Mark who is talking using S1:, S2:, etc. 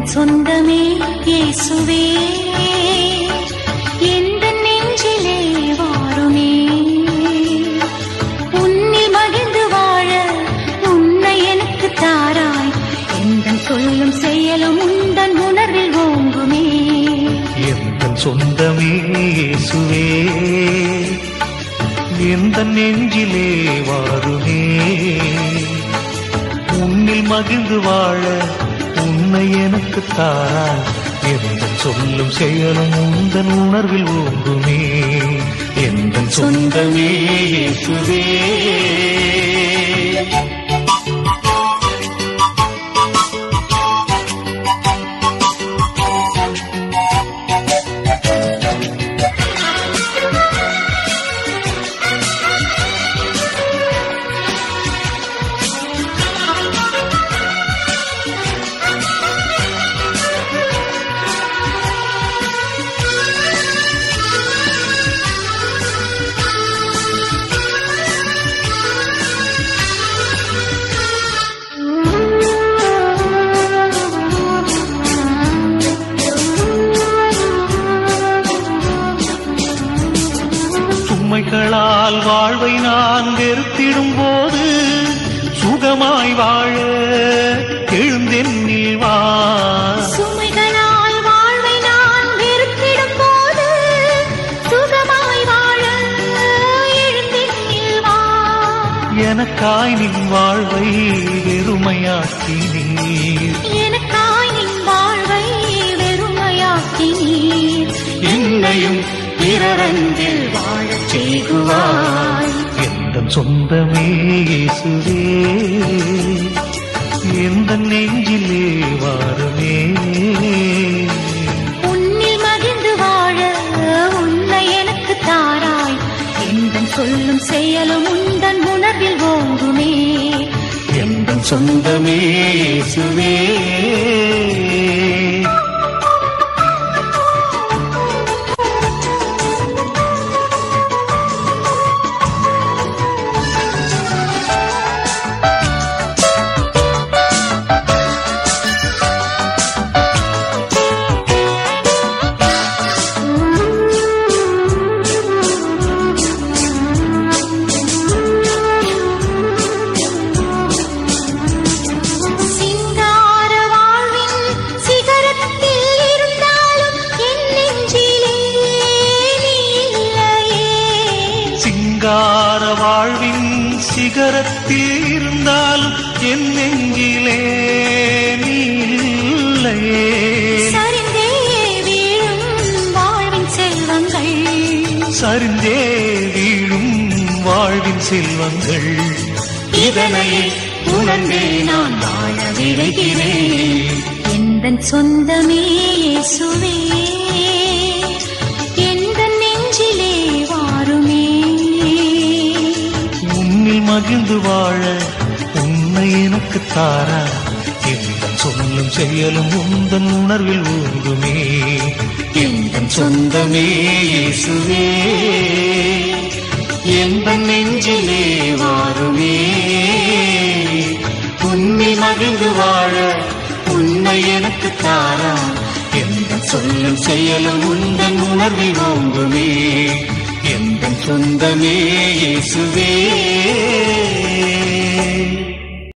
S1: எந்தன் சொந்தமே இயேசுவே எந்த நெஞ்சிலே வாருமே உன்னில் மகிழ்ந்து வாழ உன்னை எனக்கு தாராய் எந்தன் சொல்லும் செயலும் உந்தன் உணர்வில் ஓங்குமே
S2: எந்தன் சொந்தமே இயேசுவே எந்த நெஞ்சிலே வாருமே உன்னில் மகிழ்ந்து வாழ உன்னை எனக்கு தாராய் எந்தன் சொல்லும் செயலும் உந்தன் உணர்வில் ஓங்குமே எந்தன் சொந்தமே இயேசுவே சுமைகளால் வாழ்வை நான் வெறுத்திடும் போது சுகமாய் வாழ எழுந்தென்னில் வா
S1: சுமைகளால் வாழ்வை நான் வெறுத்திடும் போது சுகமாய் வாழ எழுந்தில் வா
S2: எனக்காய் நின் வாழ்வை வெறுமையாக்கி நீர்
S1: எனக்காய் நின் வாழ்வை வெறுமையாக்கி நீர்
S2: என்னையும்
S1: பிறரந்தில் வாழச் செய்குவாய்
S2: எந்த சொந்தமே இயேசுவே எந்த நெஞ்சிலே வாருமே
S1: உன்னில் மகிழ்ந்து வாழ உன்னை எனக்கு தாராய் எந்தன் சொல்லும் செயலும் உந்தன் உணர்வில் ஓங்குமே
S2: எந்த சொந்தமே இயேசுவே
S1: சிங்கார வாழ்வின் சிகரத்தில் இருந்தாலும் என் நெஞ்சிலே நீ இல்லையே
S2: சிங்கார வாழ்வின் சிகரத்தில் இருந்தாலும் என் நெஞ்சிலே நீ இல்லையே
S1: சரிந்தே வீழும் வாழ்வின் செல்வங்கள்
S2: சரிந்தே வீழும் வாழ்வின் செல்வங்கள்
S1: இதனை உணர்ந்தே நான் வாழ விழைகிறேன் எந்தன் சொந்தமே இயேசுவே எந்த நெஞ்சிலே வாருமே
S2: உன்னில் மகிழ்ந்து வாழ உன்னை எனக்கு தாரா எந்த சொல்லும் செயலும் உந்தன் உணர்வில் ஊங்குமே எந்த சொந்தமே இயேசுவே எந்த நெஞ்சிலே வாருமே உன்னில் மகிழ்ந்து வாழ உன்னை எனக்கு தாரா எந்த சொல்லும் செயலும் உந்தன் உணர்வில் ஓங்குமே எந்த சொந்தமே இயேசுவே